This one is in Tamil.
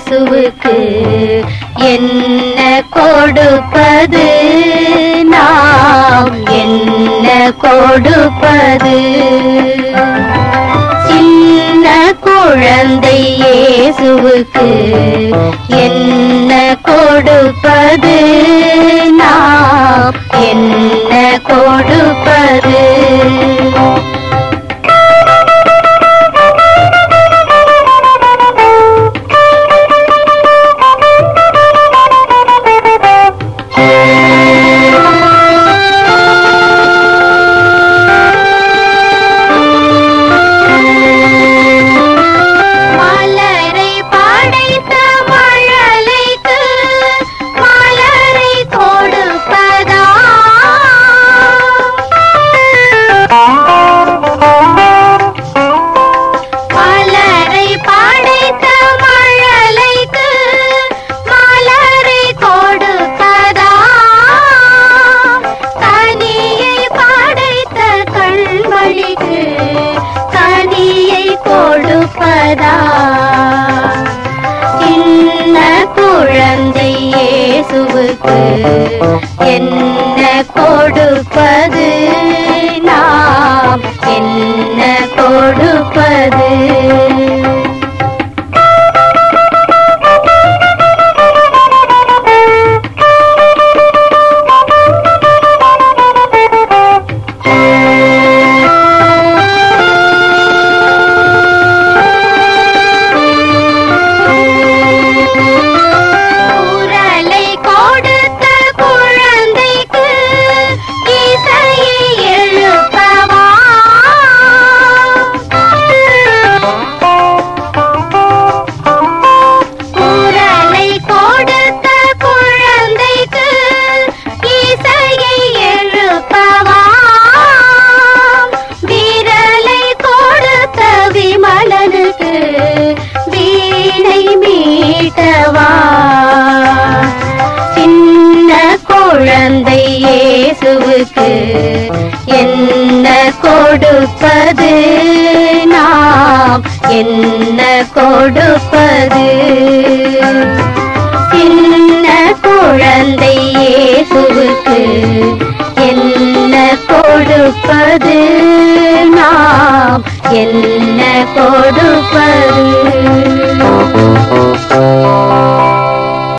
இயேசுவுக்கு என்ன கொடுப்பது நாம் என்ன கொடுப்பது சின்ன குழந்தை இயேசுவுக்கு என்ன கொடுப்பது நாம் என்ன கொடுப்பது மலரை படைத்த மழலைக்கு மலரை கொடுப்பதா மலரை படைத்த மழலைக்கு மலரை கொடுப்பதா கனியை படைத்த கண்மணிக்கு கனியை கொடுப்பதா சின்ன குழந்தை இயேசுவுக்கு என்ன கொடுப்பது நாம் என்ன கொடுப்பது குரலை கொடுத்த குழந்தைக்கு இசையை எழுப்பவா குரலை கொடுத்த குழந்தைக்கு இசையை எழுப்பவா விரலை கொடுத்த விமலனுக்கு வீணை மீட்டவா சின்ன குழந்தை இயேசுவுக்கு என்ன கொடுப்பது நாம் என்ன கொடுப்பது சின்ன குழந்தை இயேசுவுக்கு என்ன கொடுப்பது நாம் என்ன கொடுப்பது